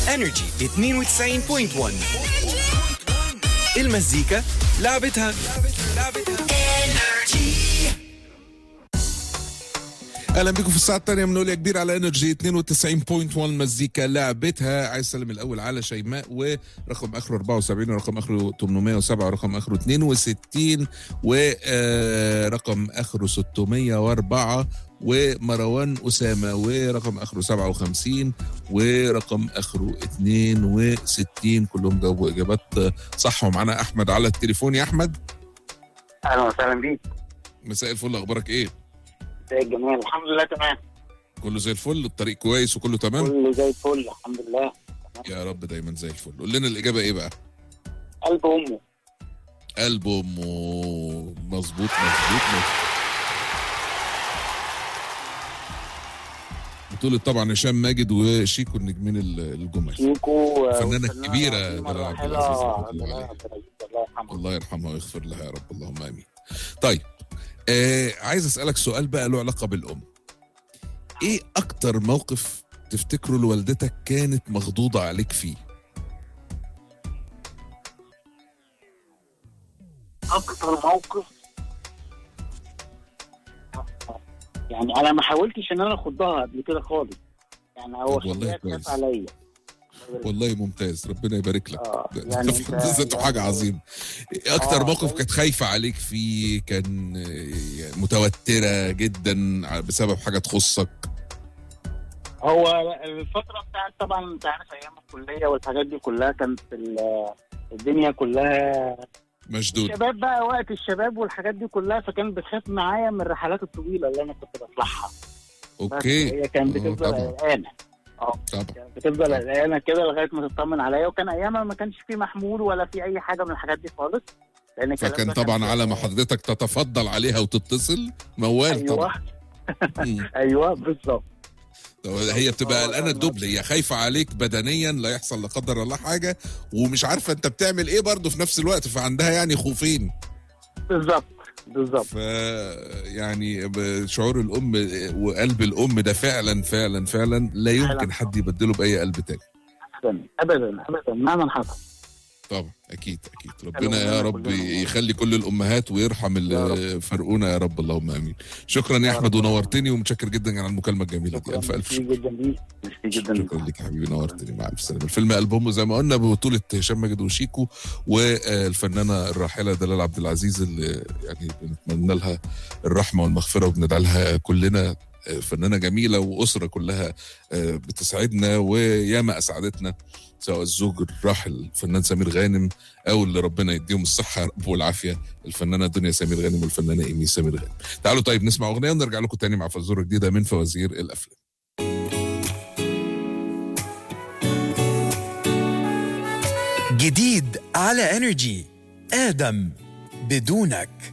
انرجي 92.1 المزيكا لعبتها اهلا بكم في الساعه الثانيه من يا كبير على انرجي 92.1 مزيكا لعبتها عايز اسلم الاول على شيماء ورقم اخره 74 ورقم اخره 807 ورقم اخره 62 ورقم اخره 604 ومروان اسامه ورقم اخره 57 ورقم اخره 62 كلهم جاوبوا اجابات صح ومعانا احمد على التليفون يا احمد اهلا وسهلا بيك مساء الفل اخبارك ايه ازي الجميع الحمد لله تمام كله زي الفل الطريق كويس وكله تمام كله زي الفل الحمد لله يا رب دايما زي الفل قول لنا الاجابه ايه بقى قلب امه قلب امه مظبوط مظبوط مظبوط بطولة طبعا هشام ماجد وشيكو النجمين ال- الجمل شيكو الفنانة والفنانة الكبيرة عظيمة دلال عبد الراحلة العزيز رحمة الله دلال عليها. عبد العزيز الله يرحمه الله يرحمها ويغفر لها يا رب اللهم امين طيب آه عايز اسالك سؤال بقى له علاقه بالام ايه اكتر موقف تفتكره لوالدتك كانت مخضوضه عليك فيه اكتر موقف يعني انا ما حاولتش ان انا اخدها قبل كده خالص يعني هو طب والله خليها كويس. تخاف عليا والله ممتاز ربنا يبارك لك اه ده يعني ده في حد انت- ذاته حاجه يعني- عظيمه اكتر آه، موقف يعني- كانت خايفه عليك فيه كان آه، يعني متوتره جدا بسبب حاجه تخصك هو الفترة بتاعت طبعا انت عارف ايام الكلية والحاجات دي كلها كانت ال- الدنيا كلها مشدود الشباب بقى وقت الشباب والحاجات دي كلها فكانت بتخاف معايا من الرحلات الطويلة اللي انا كنت بطلعها بس اوكي هي كانت آه، بتفضل طبعا. قلقانة طبعا كانت بتفضل قلقانة كده لغاية ما تطمن عليا وكان ايامها ما كانش في محمول ولا في اي حاجة من الحاجات دي خالص لان الكلام فكان ده طبعا كان- على ما حضرتك تتفضل عليها وتتصل موال طبعا ايوه مم. ايوه بالظبط طب هي بتبقى آه، قلقانه لا، الدبل هي خايفه عليك بدنيا لا يحصل لا قدر الله حاجه ومش عارفه انت بتعمل ايه برضه في نفس الوقت فعندها يعني خوفين بالظبط بالظبط ف يعني ب- شعور الام وقلب الام ده فعلا فعلا فعلا لا يمكن فعلاً. حد يبدله باي قلب تاني ابدا ابدا ابدا مهما حصل طبعا اكيد اكيد ربنا يا كلنا رب كلنا. يخلي كل الامهات ويرحم يا اللي فرقونا يا رب اللهم امين شكرا يا يا احمد رب. ونورتني ومتشكر جدا على المكالمه الجميله دي شكرا الف الف شكر ميرسي جدا ليك ميرسي جدا ليك. شكرا لك يا حبيبي نورتني مع الف سلامه الفيلم البوم زي ما قلنا ببطوله هشام ماجد وشيكو والفنانه الراحله دلال عبد العزيز اللي يعني بنتمنى لها الرحمه والمغفره وبندعي لها كلنا آه، فنانه جميله واسره كلها آه، بتسعدنا وياما اسعدتنا سواء الزوج الراحل الفنان سمير غانم او اللي ربنا يديهم الصحه يا رب والعافيه الفنانه دنيا سمير غانم والفنانه ايمي سمير غانم تعالوا طيب نسمع اغنيه ونرجع لكم تاني مع فزوره جديده من فوازير الافلام جديد على انرجي ادم بدونك